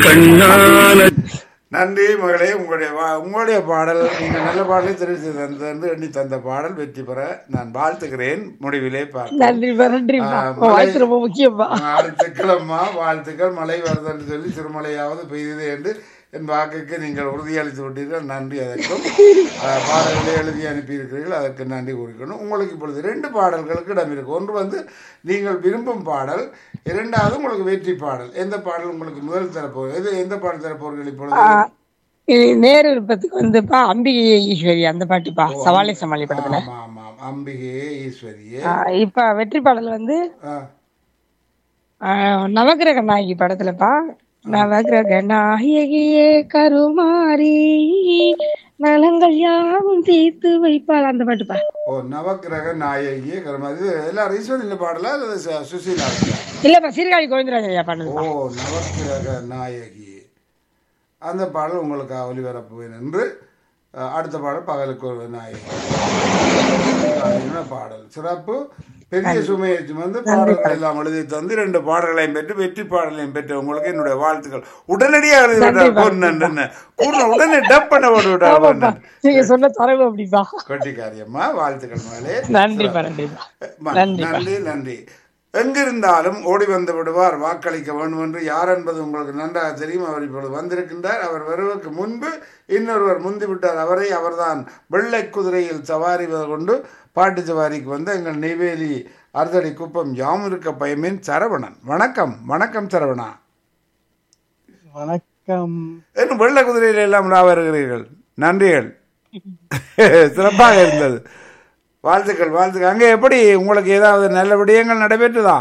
கண்ணான நன்றி மகளே உங்களுடைய வா- உங்களுடைய பாடல் நீங்கள் நல்ல பாடலை தெரிவித்து தந்து எண்ணி தந்த பாடல் வெற்றி பெற நான் வாழ்த்துகிறேன் முடிவிலே பார்ப்போம் நன்றிப்பா நன்றிப்பா ஆ, உன் வாழ்த்து ரொம்ப முக்கியப்பா வாழ்த்துக்கள் அம்மா வாழ்த்துக்கள் மழை வருதுன்னு சொல்லி திருமலையாவது பெய்தது என்று என் வாக்குக்கு நீங்கள் உறுதியளித்து விட்டீர்கள் நன்றி அதற்கும் அஹ், பாடல்களை எழுதி அனுப்பியிருக்கிறீர்கள் அதற்கு நன்றி கூறிக்கணும் உங்களுக்கு இப்பொழுது ரெண்டு பாடல்களுக்கு இடம் இருக்கு ஒன்று வந்து நீங்கள் விரும்பும் பாடல் இரண்டாவது உங்களுக்கு வெற்றி பாடல் எந்த பாடல் உங்களுக்கு முதல் தரப்போ எது எந்த பாடல் தரப்போர்கள் இப்பொழுது இது நேரு விருப்பத்துக்கு வந்துப்பா அம்பிகை ஈஸ்வரி அந்த பாட்டுப்பா சவாலை சமாளி படத்துல ஆமா ஆமாம் அம்பிகையே ஈஸ்வரியே ஆ, இப்ப வெற்றி பாடல் வந்து ஆ, ஆ, நவக்கிரக நாயகி படத்துலப்பா நவக்கிரக நாயகியே கருமாரி நலங்கள் யாவும் தீர்த்து வைப்பாள் அந்த பாட்டுப்பா ஓ நவக்கிரக நாயகியே கர்மா இது எல்லாரும் ஈஸ்வரியில் பாடலா அல்லது சு- சுசீலா இல்லப்பா சீர்காழி கோவிந்தராஜ் ஐயா பாடுது ஓ நவக்கிரக நாயகி அந்த பாடல் உங்களுக்கு ஒளிபரப்புவேன் என்று அஹ், அடுத்த பாடல் பகலுக்கு ஒரு நாயகி நாயகின பாடல் சிறப்பு பெரிய சுமையை சுமந்து பாடல்கள் எல்லாம் எழுதி தந்து ரெண்டு பாடல்களையும் பெற்று வெற்றி பாடலையும் பெற்று உங்களுக்கு என்னுடைய வாழ்த்துக்கள் உடனடியாக எழுதி விட்டார் பொண்ணு கூட உடனே டப் பண்ண போட்டு விட்டார் பொண்ணு நீங்க சொன்ன தரவு அப்படிப்பா கொட்டிக்காரியம்மா வாழ்த்துக்கள் மேலே நன்றிப்பா நன்றிப்பா ம- நன்றிப்பா. நன்றி நன்றி எங்கிருந்தாலும் ஓடி வந்து விடுவார் வாக்களிக்க வேண்டும் என்று யார் என்பது உங்களுக்கு நன்றாக தெரியும் அவர் இப்பொழுது வந்திருக்கின்றார் அவர் வருவதற்கு முன்பு இன்னொருவர் முந்தி விட்டார் அவரை அவர்தான் வெள்ளை குதிரையில் சவாரி கொண்டு பாட்டு சவாரிக்கு வந்து எங்கள் நெய்வேலி அறுதடி குப்பம் யாம் இருக்க பயமேன் சரவணன் வணக்கம் வணக்கம் சரவணா வணக்கம் என்ன வெள்ளை குதிரையில் எல்லாம் நான் வருகிறீர்கள் நன்றிகள் சிறப்பாக இருந்தது வாழ்த்துக்கள் வாழ்த்துக்கள் அங்கே எப்படி உங்களுக்கு ஏதாவது நல்ல விடயங்கள் நடைபெற்றுதா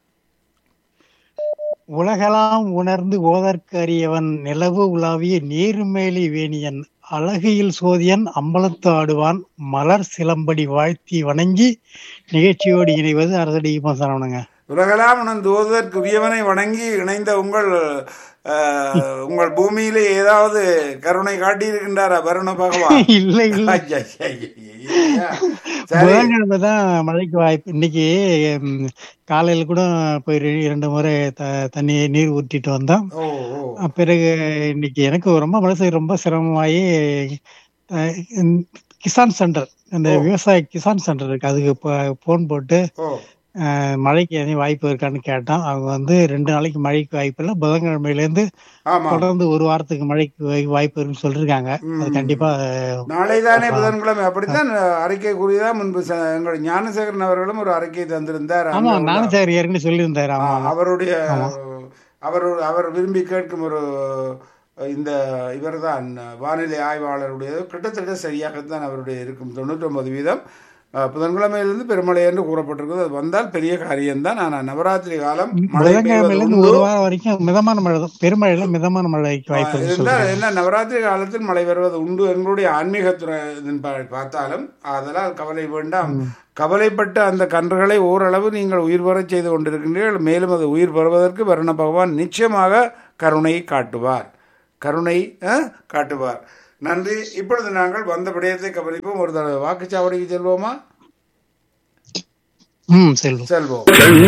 உலகெல்லாம் உணர்ந்து ஓதற்கு அறியவன் நிலவு உலாவிய நீர்மேலி வேணியன் அழகியில் சோதியன் அம்பலத்து ஆடுவான் மலர் சிலம்படி வாழ்த்தி வணங்கி நிகழ்ச்சியோடு இணைவது அரசடி சரவணங்க உலகெல்லாம் உணர்ந்து ஓதுவதற்கு உரியவனை வணங்கி இணைந்த உங்கள் அஹ், உங்கள் பூமியிலே ஏதாவது கருணை காட்டியிருக்கின்றாரா வருண பகவான் இல்ல இல்ல ஐயா, ஐயா, ஐயா, ஐயா. சரி புதன்கிழமை தான் மழைக்கு வாய்ப்பு இன்னைக்கு ம், காலையில கூட போய் ரெ- இரண்டு முறை த- தண்ணி நீர் ஊற்றிட்டு வந்தோம் ஓ ஓ அஹ் பிறகு இன்னைக்கு எனக்கு ரொம்ப மனசு ரொம்ப சிரமமாயி அஹ் இந்த கிசான் சென்டர் அந்த விவசாய கிசான் சென்டர் இருக்கு அதுக்கு போன் போட்டு ஓ அஹ் மழைக்கு எதுவும் வாய்ப்பு இருக்கான்னு கேட்டோம் அவங்க வந்து ரெண்டு நாளைக்கு மழைக்கு வாய்ப்பு இல்லை புதன்கிழமையில இருந்து ஆமா தொடர்ந்து ஒரு வாரத்துக்கு மழைக்கு வாய்- வாய்ப்பு இருக்குன்னு சொல்லிருக்காங்க அது கண்டிப்பா அஹ், நாளை தானே புதன்கிழமை அப்படித்தான் அறிக்கை கூறியதா முன்பு ச- எங்களுடைய ஞானசேகரன் அவர்களும் ஒரு அறிக்கை தந்திருந்தார் ஆமா அங்க நானும் சார் ஏற்கனவே சொல்லியிருந்தாரு ஆமா ஆ, அவருடைய அவர் அவர் விரும்பி கேட்கும் ஒரு இந்த இவர்தான் வானிலை ஆய்வாளருடைய கிட்டத்தட்ட சரியாகத்தான் அவருடைய இருக்கும் தொண்ணூற்றொன்பது வீதம் அஹ், புதன்கிழமையிலிருந்து பெருமழை என்று கூறப்பட்டிருக்கிறது அது வந்தால் பெரிய காரியம்தான் ஆனால் நவராத்திரி காலம் மழை பெய்வது புதன்கிழமையில இருந்து உண்டு. ஒரு வாரம் வரைக்கும் மிதமான மழை தான் பெருமழையில மிதமான மழைக்கு வாய்ப்பு இருக்குன்னு இருந்தால் சொல்றாங்க என்ன நவராத்திரி காலத்தில் மழை வருவது உண்டு எங்களுடைய ஆன்மீகத்துறை இதன் பா- பார்த்தாலும் அதெல்லாம் கவலை வேண்டாம் கவலைப்பட்ட அந்த கன்றுகளை ஓரளவு நீங்கள் உயிர் பெறச் செய்து கொண்டிருக்கின்றீர்கள் மேலும் அது உயிர் பெறுவதற்கு வருண பகவான் நிச்சயமாக கருணை காட்டுவார் கருணை அஹ், காட்டுவார் நன்றி இப்பொழுது நாங்கள் வந்த விடயத்தை கவனிப்போம் ஒரு தடவை வாக்குச்சாவடிக்கு செல்வோமா ம் செல்வம் செல்வோம்